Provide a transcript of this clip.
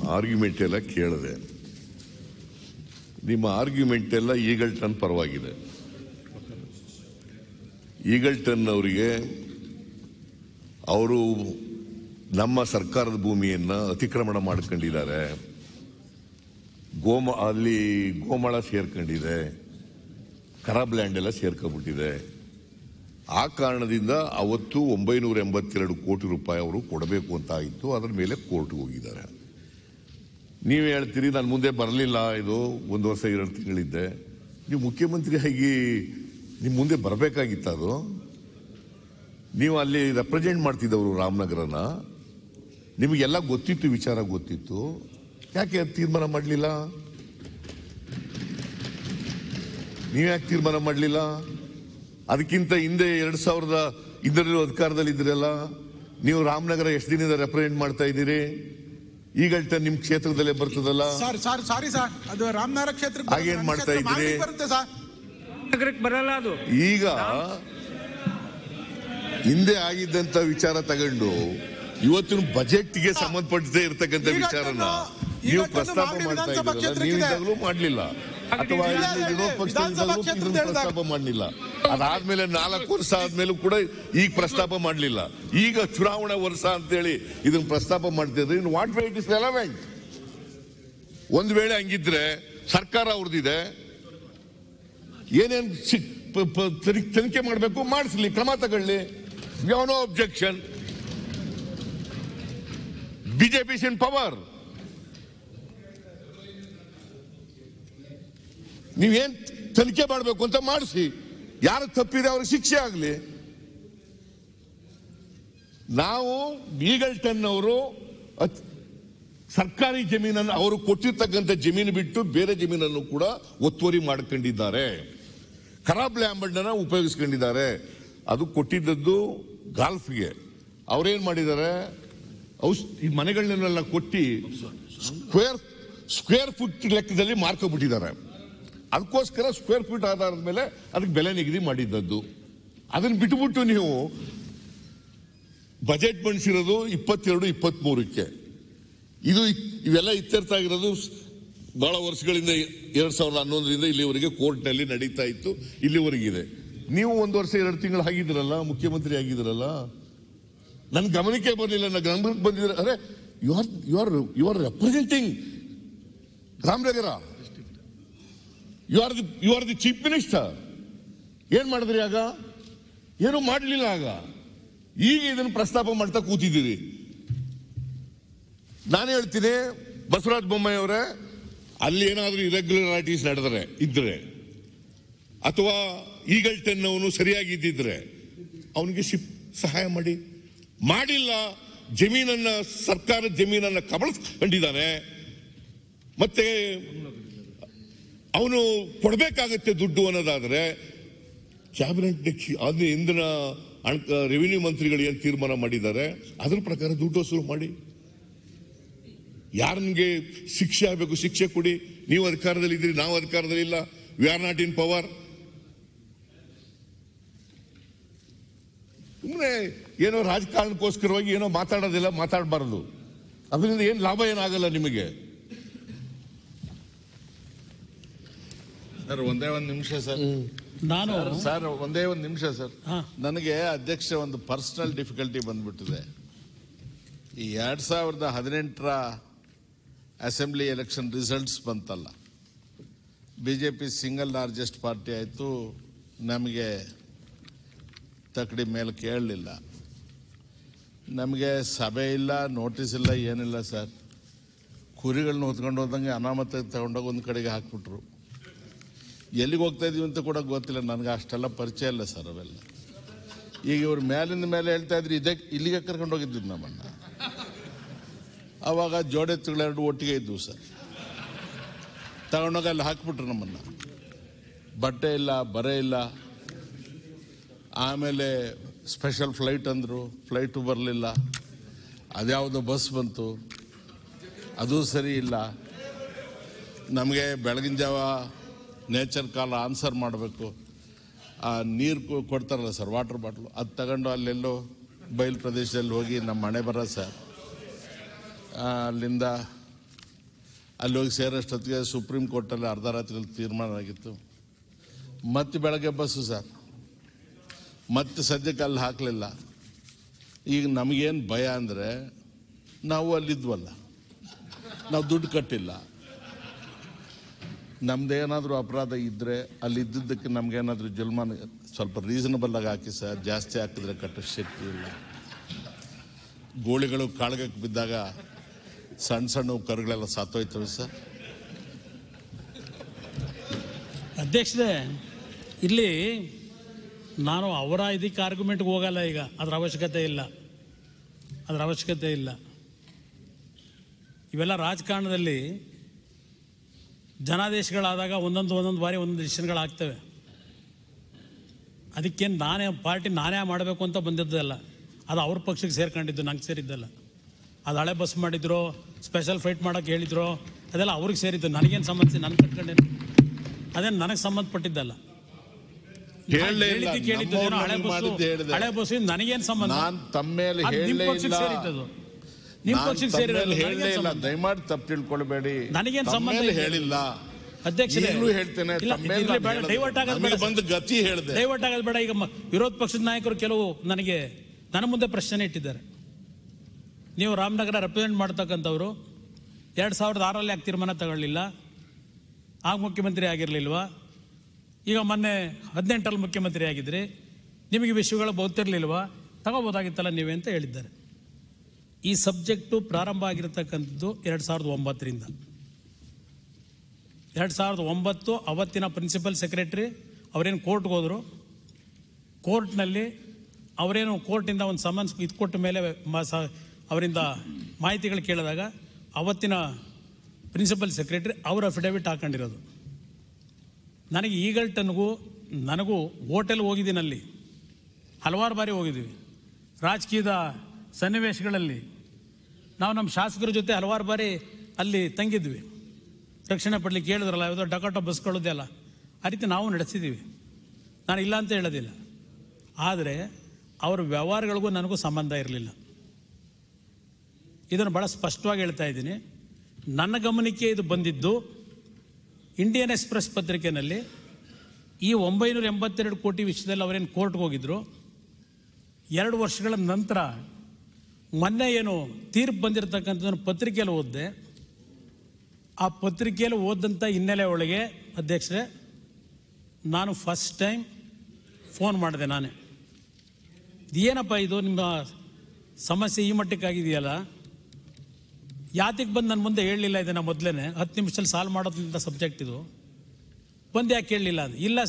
Argument ಎಲ್ಲ ಕೇಳಿದೆ ನಿಮ್ಮ ಆರ್ಗ್ಯುಮೆಂಟ್ ಎಲ್ಲ ಈಗಲ್ಟನ್ ಪರವಾಗಿದೆ ಈಗಲ್ಟನ್ ಅವರಿಗೆ ಅವರು ನಮ್ಮ ಸರ್ಕಾರದ ಭೂಮಿಯನ್ನ ಅತಿಕ್ರಮಣ ಮಾಡ್ಕೊಂಡಿದ್ದಾರೆ ಗೋಮ ಅಲ್ಲಿ ಗೋಮಾಳ ಸೇರ್ಕೊಂಡಿದೆ ಖರಾಬ್ ಲ್ಯಾಂಡ್ ಎಲ್ಲ ಸೇರ್ಕೊಂಡ್ಬಿಟ್ಟಿದೆ ಆ ಕಾರಣದಿಂದ ಅವತ್ತು ಒಂಬೈನೂರ ಎಂಬತ್ತೆರಡು ಕೋಟಿ ರೂಪಾಯಿ ಅವರು ಕೊಡಬೇಕು ಅಂತ ಇತ್ತು ಅದರ ಮೇಲೆ ಕೋರ್ಟ್ಗೆ ಹೋಗಿದ್ದಾರೆ ನೀವು ಹೇಳ್ತೀರಿ ನಾನು ಮುಂದೆ ಬರಲಿಲ್ಲ ಇದು ಒಂದು ವರ್ಷ ಎರಡು ತಿಂಗಳಿದ್ದೆ ನೀವು ಮುಖ್ಯಮಂತ್ರಿ ಆಗಿ ನಿಮ್ಮ ಮುಂದೆ ಬರಬೇಕಾಗಿತ್ತ ಅದು ನೀವು ಅಲ್ಲಿ ರೆಪ್ರೆಸೆಂಟ್ ಮಾಡ್ತಿದ್ದವರು ರಾಮನಗರನ ನಿಮಗೆಲ್ಲ ಗೊತ್ತಿತ್ತು ವಿಚಾರ ಗೊತ್ತಿತ್ತು ಯಾಕೆ ಅದ್ ತೀರ್ಮಾನ ಮಾಡಲಿಲ್ಲ ನೀವು ಯಾಕೆ ತೀರ್ಮಾನ ಮಾಡಲಿಲ್ಲ ಅದಕ್ಕಿಂತ ಹಿಂದೆ ಎರಡ್ ಸಾವಿರದ ಇದರಲ್ಲೂ ಅಧಿಕಾರದಲ್ಲಿ ಇದ್ರಲ್ಲ ನೀವು ರಾಮನಗರ ಎಷ್ಟು ದಿನದಿಂದ ರೆಪ್ರೆಸೆಂಟ್ ಮಾಡ್ತಾ ಇದ್ದೀರಿ ಈಗಲ್ಟ ನಿಮ್ ಕ್ಷೇತ್ರದಲ್ಲೇ ಬರ್ತದಲ್ಲ ಸರ್ ಸರ್ ಸಾರಿ ಸರ್ ಅದು ರಾಮನಗರ ಕ್ಷೇತ್ರ ಹಾಗೇನ್ ಮಾಡ್ತಾ ಇದ್ದೀರಿ? ಬರುತ್ತೆ ಸರ್ ನಗರಕ್ಕೆ ಬರಲ್ಲ ಅದು ಈಗ ಹಿಂದೆ ಆಗಿದ್ದಂತ ವಿಚಾರ ತಗೊಂಡು ಇವತ್ತಿನ ಬಜೆಟ್ಗೆ ಸಂಬಂಧಪಟ್ಟದೇ ಇರ್ತಕ್ಕಂಥ ಈಗ ವಿಚಾರನ ಅದನ್ನು- ಈಗ ನೀವು ಅದನ್ನು ಪ್ರಸ್ತಾಪ ಮಾಗಡಿ ಮಾಡ್ತಾ ವಿಧಾನಸಭಾ ಇದ್ದೀರಲ್ಲ ಕ್ಷೇತ್ರಕ್ಕಿದೆ. ನೀವು ಇದ್ದಾಗಲೂ ಮಾಡ್ಲಿಲ್ಲ ಅಥವಾ ಇಲ್ಲ, ಇಲ್ಲಿ ಇಲ್ಲ, ವಿರೋಧ ಇಲ್ಲ, ಪಕ್ಷದಲ್ಲಿದ್ದಾಗಲೂ ವಿಧಾನಸಭಾ ಕ್ಷೇತ್ರದ ಇದನ್ನ ಹೇಳಿದಾಗ- ಪ್ರಸ್ತಾಪ ಮಾಡಲಿಲ್ಲ ಅದಾದ್ಮೇಲೆ ನಾಲ್ಕು ವರ್ಷ ಆದ್ಮೇಲೂ ಕೂಡ ಈಗ ಪ್ರಸ್ತಾಪ ಮಾಡಲಿಲ್ಲ ಈಗ ಚುನಾವಣಾ ವರ್ಷ ಅಂತೇಳಿ ಇದನ್ನ ಪ್ರಸ್ತಾಪ ಮಾಡ್ತಿದ್ರೆ in what way it is relevant ಒಂದ್ ವೇಳೆ ಹಂಗಿದ್ರೆ ಸರ್ಕಾರ ಅವ್ರದ್ದಿದೆ ಏನೇನ್ ಸಿ- ಪ- ಪ- ತನಿ- ತನಿಖೆ ಮಾಡಬೇಕು ಮಾಡಿಸ್ಲಿ ಕ್ರಮ ತಗೊಳ್ಳಿ no objection BJP in power ನೀವೇನ್ ತನಿಖೆ ಮಾಡಬೇಕು ಅಂತ ಮಾಡಿಸಿ ಯಾರು ತಪ್ಪಿದೆ ಅವ್ರಿಗೆ ಶಿಕ್ಷೆ ಆಗಲಿ ನಾವು ಈಗಲ್ಟನ್ ಅವರು ಅತ್- ಸರ್ಕಾರಿ ಜಮೀನನ್ನು ಅವರು ಕೊಟ್ಟಿರ್ತಕ್ಕಂಥ ಜಮೀನು ಬಿಟ್ಟು ಬೇರೆ ಜಮೀನನ್ನು ಕೂಡ ಒತ್ತುವರಿ ಮಾಡ್ಕೊಂಡಿದ್ದಾರೆ ಖರಾಬ್ ಲ್ಯಾಂಬರ್ಡನ್ನ ಉಪಯೋಗಿಸ್ಕೊಂಡಿದ್ದಾರೆ ಅದು ಕೊಟ್ಟಿದ್ದದ್ದು ಗಾಲ್ಫ್ಗೆ ಅವ್ರೇನ್ ಮಾಡಿದ್ದಾರೆ ಔಷ್ ಈ ಮನೆಗಳನ್ನೆಲ್ಲ ಕೊಟ್ಟಿ ಸ್ಕ್ವೇರ್ ಸ್ಕ್ವೇರ್ ಫುಟ್ ಲೆಕ್ಕದಲ್ಲಿ ಮಾರ್ಕೊಬಿಟ್ಟಿದ್ದಾರೆ ಅದಕ್ಕೋಸ್ಕರ ಸ್ಕ್ವೇರ್ ಫೀಟ್ ಆಧಾರದ ಮೇಲೆ ಅದಕ್ಕೆ ಬೆಲೆ ನಿಗದಿ ಮಾಡಿದ್ದದ್ದು ಅದನ್ನ ಬಿಟ್ಬಿಟ್ಟು ನೀವು ಬಜೆಟ್ ಮಂಡಿಸಿರೋದು ಇಪ್ಪತ್ತೆರಡು ಇಪ್ಪತ್ಮೂರಕ್ಕೆ ಇದು ಇವೆಲ್ಲ ಇತ್ಯರ್ಥ ಆಗಿರೋದು ಬಹಳ ವರ್ಷಗಳಿಂದ ಎರಡ್ ಸಾವಿರದ ಹನ್ನೊಂದರಿಂದ ಇಲ್ಲಿವರೆಗೆ ಕೋರ್ಟ್ನಲ್ಲಿ ನಡೀತಾ ಇತ್ತು ಇಲ್ಲಿವರೆಗಿದೆ ನೀವು ಒಂದು ವರ್ಷ ಎರಡು ತಿಂಗಳು ಆಗಿದ್ರಲ್ಲ ಮುಖ್ಯಮಂತ್ರಿ ಆಗಿದ್ರಲ್ಲ ನನ್ನ ಗಮನಕ್ಕೆ ಬರಲಿಲ್ಲ ನನ್ನ ಗಮನಕ್ಕೆ ಬಂದಿದ್ರೆ ಅರೆ you are you are you are representing Ramanagara you are the you are the chief minister ಏನ್ ಮಾಡಿದ್ರಿ ಆಗ ಏನು ಮಾಡಲಿಲ್ಲ ಆಗ ಈಗ ಇದನ್ನು ಪ್ರಸ್ತಾಪ ಮಾಡ್ತಾ ಕೂತಿದ್ದೀರಿ ನಾನು ಹೇಳ್ತೀನಿ ಬಸವರಾಜ ಬೊಮ್ಮಾಯಿ ಅವರೇ ಅಲ್ಲಿ ಏನಾದರೂ ಇರೆಗ್ಯುಲರಿಟೀಸ್ ನಡೆದರೆ ಇದ್ರೆ ಅಥವಾ ಈಗಲ್ಟನ್ ಅವನು ಸರಿಯಾಗಿ ಇದ್ದಿದ್ರೆ ಅವನಿಗೆ ಶಿಪ್ ಸಹಾಯ ಮಾಡಿ ಮಾಡಿಲ್ಲ ಜಮೀನನ್ನ ಸರ್ಕಾರದ ಜಮೀನನ್ನ ಕಬಳಿಸ್ಕೊಂಡಿದ್ದಾನೆ ಮತ್ತೆ ಅವನು ಕೊಡಬೇಕಾಗತ್ತೆ ದುಡ್ಡು ಅನ್ನೋದಾದ್ರೆ ಕ್ಯಾಬಿನೆಟ್ ಅದು ಇಂದಿನ ಹಣಕ ರೆವಿನ್ಯೂ ಮಂತ್ರಿಗಳು ಏನು ತೀರ್ಮಾನ ಮಾಡಿದ್ದಾರೆ ಅದ್ರ ಪ್ರಕಾರ ದುಡ್ಡು ವಸೂಲು ಮಾಡಿ ಯಾರನ್ಗೆ ಶಿಕ್ಷೆ ಆಗಬೇಕು ಶಿಕ್ಷೆ ಕೊಡಿ ನೀವು ಅಧಿಕಾರದಲ್ಲಿ ಇದ್ದೀರಿ ನಾವು ಅಧಿಕಾರದಲ್ಲಿ ಇಲ್ಲ we are not in power ಸುಮ್ಮನೆ ಏನೋ ರಾಜಕಾರಣಕ್ಕೋಸ್ಕರವಾಗಿ ಏನೋ ಮಾತಾಡೋದಿಲ್ಲ ಮಾತಾಡಬಾರದು ಅದರಿಂದ ಏನು ಲಾಭ ಏನಾಗಲ್ಲ ನಿಮಗೆ ಸರ್ ಒಂದೇ ಒಂದು ನಿಮಿಷ ಸರ್ ನಾನು ಸರ್, ಸರ್ ಒಂದೇ ಒಂದು ನಿಮಿಷ ಸರ್ ಹಾ. ನನಗೆ ಅಧ್ಯಕ್ಷ ಒಂದು ಪರ್ಸನಲ್ ಡಿಫಿಕಲ್ಟಿ ಬಂದ್ಬಿಟ್ಟಿದೆ ಈ ಎರಡ್ ಸಾವಿರದ ಹದಿನೆಂಟರ ಅಸೆಂಬ್ಲಿ ಎಲೆಕ್ಷನ್ ರಿಸಲ್ಟ್ಸ್ ಬಂತಲ್ಲ ಬಿಜೆಪಿ ಸಿಂಗಲ್ ಲಾರ್ಜೆಸ್ಟ್ ಪಾರ್ಟಿ ಆಯಿತು ನಮಗೆ ತಕಡಿ ಮೇಲೆ ಕೇಳಲಿಲ್ಲ ನಮಗೆ ಸಭೆ ಇಲ್ಲ ನೋಟಿಸ್ ಇಲ್ಲ ಏನಿಲ್ಲ ಸರ್ ಕುರಿಗಳನ್ನ ಹೊತ್ಕೊಂಡು ಹೋದಂಗೆ ಅನಾಮತ ತಗೊಂಡೋಗಿ ಒಂದು ಕಡೆಗೆ ಹಾಕ್ಬಿಟ್ರು ಎಲ್ಲಿಗೆ ಹೋಗ್ತಾ ಇದೀವಿ ಅಂತ ಕೂಡ ಗೊತ್ತಿಲ್ಲ ನನಗೆ ಅಷ್ಟೆಲ್ಲ ಪರಿಚಯ ಇಲ್ಲ ಸರ್ ಅವೆಲ್ಲ ಈಗ ಇವ್ರು ಮೇಲಿಂದ ಮೇಲೆ ಹೇಳ್ತಾ ಇದ್ರಿ ಇದೇ ಇಲ್ಲಿಗೆ ಕರ್ಕೊಂಡು ಹೋಗಿದ್ದು ನಮ್ಮನ್ನ ಅವಾಗ ಜೋಡೆತ್ತುಗಳೆರಡು ಒಟ್ಟಿಗೆ ಇದ್ವು ಸರ್ ತಗೊಂಡೋಗಿ ಅಲ್ಲಿ ಹಾಕ್ಬಿಟ್ರು ನಮ್ಮನ್ನ ಬಟ್ಟೆ ಇಲ್ಲ ಬರೆ ಇಲ್ಲ ಆಮೇಲೆ ಸ್ಪೆಷಲ್ ಫ್ಲೈಟ್ ಅಂದರು ಫ್ಲೈಟು ಬರಲಿಲ್ಲ ಅದ್ಯಾವುದೋ ಬಸ್ ಬಂತು ಅದು ಸರಿ ಇಲ್ಲ ನಮಗೆ ಬೆಳಗಿನ ಜಾವ ನೇಚರ್ ಕಾಲ್ ಆನ್ಸರ್ ಮಾಡಬೇಕು ಆ ನೀರು ಕೊಡ್ತಾರಲ್ಲ ಸರ್ ವಾಟರ್ ಬಾಟ್ಲು ಅದು ತಗೊಂಡು ಅಲ್ಲೆಲ್ಲೋ ಬಯಲು ಪ್ರದೇಶದಲ್ಲಿ ಹೋಗಿ ನಮ್ಮ ಮನೆ ಬರ ಸರ್ ಆ, ಅಲ್ಲಿಂದ ಅಲ್ಲಿ ಹೋಗಿ ಸೇರೋಷ್ಟೊತ್ತಿಗೆ ಸುಪ್ರೀಂ ಕೋರ್ಟಲ್ಲಿ ಅರ್ಧ ರಾತ್ರಿಯಲ್ಲಿ ತೀರ್ಮಾನ ಆಗಿತ್ತು ಮತ್ತೆ ಬೆಳಗ್ಗೆ ಬಸ್ಸು ಸರ್ ಮತ್ತೆ ಸದ್ಯಕ್ಕೆ ಅಲ್ಲಿ ಹಾಕಲಿಲ್ಲ ಈಗ ನಮಗೇನು ಭಯ ಅಂದರೆ ನಾವು ಅಲ್ಲಿದ್ವಲ್ಲ ನಾವು ದುಡ್ಡು ಕಟ್ಟಿಲ್ಲ ನಮ್ದೇನಾದರೂ ಅಪರಾಧ ಇದ್ದರೆ ಅಲ್ಲಿ ಇದ್ದಿದ್ದಕ್ಕೆ ನಮ್ಗೇನಾದರೂ ಜುಲ್ಮಾನ ಸ್ವಲ್ಪ ರೀಸನಬಲ್ ಆಗಿ ಹಾಕಿ ಸರ್ ಜಾಸ್ತಿ ಹಾಕಿದ್ರೆ ಕಟ್ಟೋ ಶಕ್ತಿ ಇಲ್ಲ ಗೋಳಿಗಳು ಕಾಳ್ಗಕ್ಕೆ ಬಿದ್ದಾಗ ಸಣ್ಣ ಸಣ್ಣ ಕರುಗಳೆಲ್ಲ ಸತ್ತೋಯ್ತವೆ ಸರ್ ಅಧ್ಯಕ್ಷರೇ ಇಲ್ಲಿ ನಾನು ಅವರ ಇದಕ್ಕೆ ಆರ್ಗ್ಯುಮೆಂಟ್ಗೆ ಹೋಗಲ್ಲ ಈಗ ಅದರ ಅವಶ್ಯಕತೆ ಇಲ್ಲ ಅದರ ಅವಶ್ಯಕತೆ ಇಲ್ಲ ಇವೆಲ್ಲ ರಾಜಕಾರಣದಲ್ಲಿ ಜನಾದೇಶಗಳಾದಾಗ ಒಂದೊಂದು ಒಂದೊಂದು ಬಾರಿ ಒಂದೊಂದು ಡಿಸಿಷನ್ಗಳಾಗ್ತವೆ ಅದಕ್ಕೆ ನಾನೇ ಪಾರ್ಟಿ ನಾನೇ ಮಾಡಬೇಕು ಅಂತ ಬಂದಿದ್ದಲ್ಲ ಅದು ಅವ್ರ ಪಕ್ಷಕ್ಕೆ ಸೇರ್ಕೊಂಡಿದ್ದು ನಂಗೆ ಸೇರಿದ್ದಲ್ಲ ಅದು ಹಳೆ ಬಸ್ ಮಾಡಿದ್ರು ಸ್ಪೆಷಲ್ ಫೈಟ್ ಮಾಡೋಕ್ಕೆ ಹೇಳಿದ್ರು ಅದೆಲ್ಲ ಅವ್ರಿಗೆ ಸೇರಿದ್ದು ನನಗೇನು ಸಂಬಂಧಿಸಿ ನಾನು ಕಟ್ಕೊಂಡೇನು ಅದೇನು ನನಗೆ ಸಂಬಂಧಪಟ್ಟಿದ್ದಲ್ಲ ಹೇಳಲೇ ಇಲ್ಲ ಹೇಳಿದ್ದು ಕೇಳಿದ್ದು ಏನೋ ಹಳೆ ನಮ್ಮವ್ರು ಬಸ್ಸು ಮಾಡಿದ್ದು ಹೇಳಿದೆ ಹಳೆ ಬಸ್ಸು ನನಗೇನು ಸಂಬಂಧ ನಾನ್ ತಮ್ಮ ಮೇಲೆ ಅದು ನಿಮ್ಮ ಹೇಳಲೇ ಪಕ್ಷಕ್ಕೆ ಇಲ್ಲ ಸೇರಿದ್ದದು ನಿಮ್ಮ ನಾನ್ ಪಕ್ಷಕ್ಕೆ ತಮ್ಮ ಸೇರಿರೋದು ಮೇಲೆ ಹೇಳಲೇ ನನಗೇನ್ ಇಲ್ಲ ಸಂಬಂಧ? ದಯಮಾಡಿ ತಪ್ಪು ತಿಳ್ಕೊಳ್ಬೇಡಿ ನನಗೇನ್ ತಮ್ಮ ಸಂಬಂಧ ಮೇಲೆ ಇಲ್ಲ. ಹೇಳಿಲ್ಲ ಅಧ್ಯಕ್ಷರೇ ಈಗಲೂ ಹೇಳ್ತೇನೆ ಇಲ್ಲ, ತಮ್ಮ ಮೇಲೆ ಇರ್ಲಿ ನಾನು ಬೇಡ, ಹೇಳ್ದೆ. ಡೈವರ್ಟ್ ಆಗೋದು ನಮಗೆ ಬೇಡ ಬಂದು ಗತಿ ಹೇಳಿದೆ ಡೈವರ್ಟ್ ಆಗೋದು ಬೇಡ ಈಗ ಮ- ವಿರೋಧ ಪಕ್ಷದ ನಾಯಕರು ಕೆಲವು ನನಗೆ ನನ್ನ ಮುಂದೆ ಪ್ರಶ್ನೆ ಇಟ್ಟಿದ್ದಾರೆ ನೀವು ರಾಮನಗರ ರೆಪ್ರೆಸೆಂಟ್ ಮಾಡ್ತಕ್ಕಂಥವ್ರು ಎರಡು ಸಾವಿರದ ಆರಲ್ಲಿ ಯಾಕೆ ತೀರ್ಮಾನ ತಗೊಳ್ಳಿಲ್ಲ ಆಗ ಮುಖ್ಯಮಂತ್ರಿ ಆಗಿರಲಿಲ್ವಾ ಈಗ ಮೊನ್ನೆ ಹದಿನೆಂಟರಲ್ಲಿ ಮುಖ್ಯಮಂತ್ರಿ ಆಗಿದ್ರಿ ನಿಮಗೆ ವಿಷಯಗಳು ಗೊತ್ತಿರಲಿಲ್ವಾ ತಗೋಬೋದಾಗಿತ್ತಲ್ಲ ನೀವೇ ಅಂತ ಹೇಳಿದ್ದಾರೆ ಈ ಸಬ್ಜೆಕ್ಟು ಪ್ರಾರಂಭ ಆಗಿರತಕ್ಕಂಥದ್ದು ಎರಡು ಸಾವಿರದ ಒಂಬತ್ತರಿಂದ ಎರಡು ಸಾವಿರದ ಒಂಬತ್ತು ಅವತ್ತಿನ ಪ್ರಿನ್ಸಿಪಲ್ ಸೆಕ್ರೆಟ್ರಿ ಅವರೇನು ಕೋರ್ಟ್ಗೆ ಹೋದರು ಕೋರ್ಟ್ನಲ್ಲಿ ಅವರೇನು ಕೋರ್ಟಿಂದ ಒಂದು ಸಮನ್ಸ್ ಇದು ಕೊಟ್ಟ ಮೇಲೆ ಮ- ಸ- ಅವರಿಂದ ಮಾಹಿತಿಗಳು ಕೇಳಿದಾಗ ಅವತ್ತಿನ ಪ್ರಿನ್ಸಿಪಲ್ ಸೆಕ್ರೆಟ್ರಿ ಅವ್ರ ಅಫಿಡವಿಟ್ ಹಾಕೊಂಡಿರೋದು ನನಗೆ ಈಗಲ್ಟನ್ಗೂ ನನಗೂ ಹೋಟೆಲ್ ಹೋಗಿದ್ದೀನಿ ಅಲ್ಲಿ ಹಲವಾರು ಬಾರಿ ಹೋಗಿದ್ದೀವಿ ರಾಜಕೀಯದ ಸನ್ನಿವೇಶಗಳಲ್ಲಿ ನಾವು ನಮ್ಮ ಶಾಸಕರ ಜೊತೆ ಹಲವಾರು ಬಾರಿ ಅಲ್ಲಿ ತಂಗಿದ್ವಿ ರಕ್ಷಣೆ ಪಡ್ಲಿಕ್ಕೆ ಹೇಳಿದ್ರಲ್ಲ ಯಾವುದೋ ಡಕಾಟೋ ಬಸ್ಗಳದ್ದೇ ಅಲ್ಲ ಆ ರೀತಿ ನಾವು ನಡೆಸಿದ್ದೀವಿ ನಾನು ಇಲ್ಲ ಅಂತ ಹೇಳೋದಿಲ್ಲ ಆದರೆ ಅವರ ವ್ಯವಹಾರಗಳಿಗೂ ನನಗೂ ಸಂಬಂಧ ಇರಲಿಲ್ಲ ಇದನ್ನು ಭಾಳ ಸ್ಪಷ್ಟವಾಗಿ ಹೇಳ್ತಾ ಇದ್ದೀನಿ ನನ್ನ ಗಮನಕ್ಕೆ ಇದು ಬಂದಿದ್ದು ಇಂಡಿಯನ್ ಎಕ್ಸ್ಪ್ರೆಸ್ ಪತ್ರಿಕೆಯಲ್ಲಿ ಈ ಒಂಬೈನೂರ ಎಂಬತ್ತೆರಡು ಕೋಟಿ ವಿಷಯದಲ್ಲಿ ಅವರೇನು ಕೋರ್ಟ್ಗೆ ಹೋಗಿದ್ರು ಎರಡು ವರ್ಷಗಳ ನಂತರ ಮೊನ್ನೆ ಏನು ತೀರ್ಪು ಬಂದಿರತಕ್ಕಂಥದ್ದನ್ನು ಪತ್ರಿಕೆಯಲ್ಲಿ ಓದಿದೆ ಆ ಪತ್ರಿಕೆಯಲ್ಲಿ ಓದಂಥ ಹಿನ್ನೆಲೆ ಒಳಗೆ ಅಧ್ಯಕ್ಷರೇ ನಾನು ಫಸ್ಟ್ ಟೈಮ್ ಫೋನ್ ಮಾಡಿದೆ ನಾನೇ ಏನಪ್ಪ ಇದು ನಿಮ್ಮ ಸಮಸ್ಯೆ ಈ ಮಟ್ಟಕ್ಕಾಗಿದೆಯಲ್ಲ ಯಾತಿಗೆ ಬಂದು ನನ್ನ ಮುಂದೆ ಹೇಳಲಿಲ್ಲ ಇದನ್ನು ಮೊದಲೇ ಹತ್ತು ನಿಮಿಷದಲ್ಲಿ ಸಾಲ್ವ್ ಮಾಡೋದಂಥ ಸಬ್ಜೆಕ್ಟ್ ಇದು ಬಂದು ಯಾಕೆ ಕೇಳಲಿಲ್ಲ ಅದು ಇಲ್ಲ